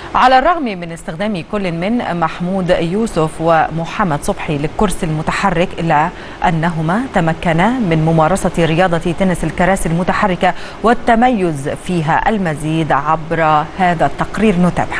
على الرغم من استخدام كل من محمود يوسف ومحمد صبحي للكرسي المتحرك إلا أنهما تمكنا من ممارسة رياضة تنس الكراسي المتحركة والتميز فيها المزيد عبر هذا التقرير نتابع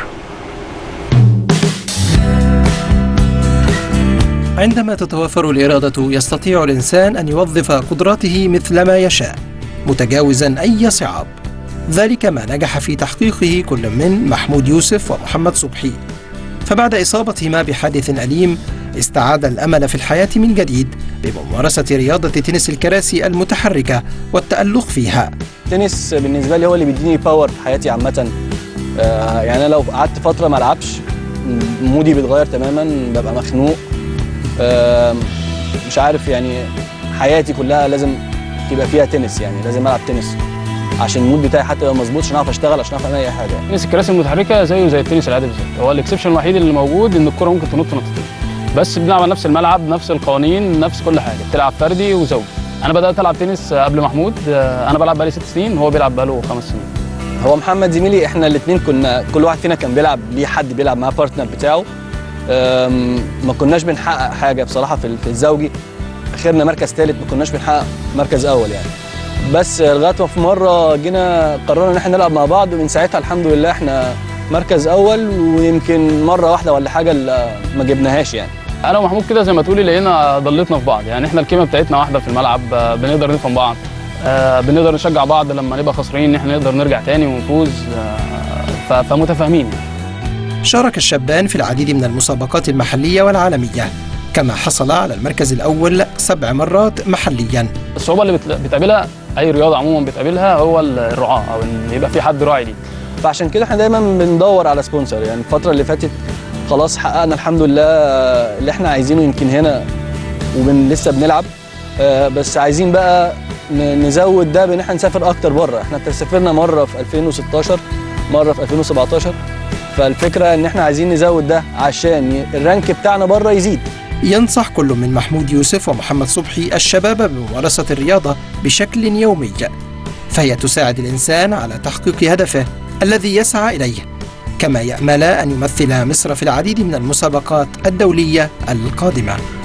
عندما تتوفر الإرادة يستطيع الإنسان أن يوظف قدراته مثل ما يشاء متجاوزا أي صعاب ذلك ما نجح في تحقيقه كل من محمود يوسف ومحمد صبحي فبعد إصابتهما بحادث أليم استعاد الأمل في الحياة من جديد بممارسة رياضة تنس الكراسي المتحركة والتألق فيها التنس بالنسبة لي هو اللي بيديني باور في حياتي عامة آه يعني أنا لو قعدت فترة ما ألعبش مودي بيتغير تماما ببقى مخنوق آه مش عارف يعني حياتي كلها لازم تبقى فيها تنس يعني لازم ألعب تنس عشان المود بتاعي حتى يبقى مظبوط عشان اعرف اشتغل عشان اعرف اعمل اي حاجه تنس الكراسي المتحركه زيه زي التنس العادي بالظبط هو الاكسبشن الوحيد اللي موجود ان الكره ممكن تنط نطتين بس بنلعب على نفس الملعب نفس القوانين نفس كل حاجه بتلعب فردي وزوجي انا بدات العب تنس قبل محمود انا بلعب بقالي ست سنين وهو بيلعب بقاله خمس سنين هو محمد زميلي احنا الاثنين كنا كل واحد فينا كان بيلعب ليه حد بيلعب معاه بارتنر بتاعه ما كناش بنحقق حاجه بصراحه في الزوجي اخرنا مركز ثالث ما كناش بنحقق مركز اول يعني بس لغايه ما في مره جينا قررنا ان احنا نلعب مع بعض ومن ساعتها الحمد لله احنا مركز اول ويمكن مره واحده ولا حاجه اللي ما جبناهاش يعني انا ومحمود كده زي ما تقولي لقينا ضلتنا في بعض يعني احنا الكيمه بتاعتنا واحده في الملعب بنقدر نفهم بعض بنقدر نشجع بعض لما نبقى خسرانين ان احنا نقدر نرجع تاني ونفوز فمتفاهمين شارك الشابان في العديد من المسابقات المحليه والعالميه كما حصل على المركز الأول سبع مرات محليا الصعوبة اللي بتقابلها أي رياضة عموما بتقابلها هو الرعاة أو إن يبقى في حد راعي ليك فعشان كده احنا دايما بندور على سبونسر يعني الفترة اللي فاتت خلاص حققنا الحمد لله اللي احنا عايزينه يمكن هنا وبن لسه بنلعب بس عايزين بقى نزود ده بان احنا نسافر اكتر بره احنا سافرنا مره في 2016 مره في 2017 فالفكره ان احنا عايزين نزود ده عشان الرانك بتاعنا بره يزيد ينصح كل من محمود يوسف ومحمد صبحي الشباب بممارسة الرياضة بشكل يومي فهي تساعد الإنسان على تحقيق هدفه الذي يسعى إليه كما يأمل أن يمثل مصر في العديد من المسابقات الدولية القادمة